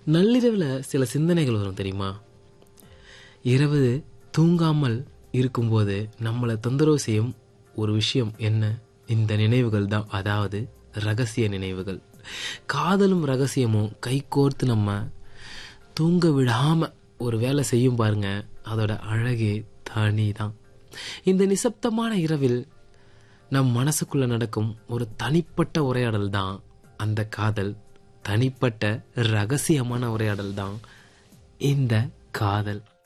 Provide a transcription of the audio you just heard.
நள்ளிரவில் சில சிந்தனைகள் வரும் தெரியுமா இரவு தூங்காமல் இருக்கும்போது நம்மளை தொந்தரவு செய்யும் ஒரு விஷயம் என்ன இந்த நினைவுகள் தான் அதாவது ரகசிய நினைவுகள் காதலும் ரகசியமும் கைகோர்த்து நம்ம தூங்க விடாம ஒரு வேலை செய்யும் பாருங்க அதோட அழகே தனி தான் இந்த நிசப்தமான இரவில் நம் மனசுக்குள்ள நடக்கும் ஒரு தனிப்பட்ட உரையாடல் தான் அந்த காதல் தனிப்பட்ட ரகசியமான உரையாடல் தான் இந்த காதல்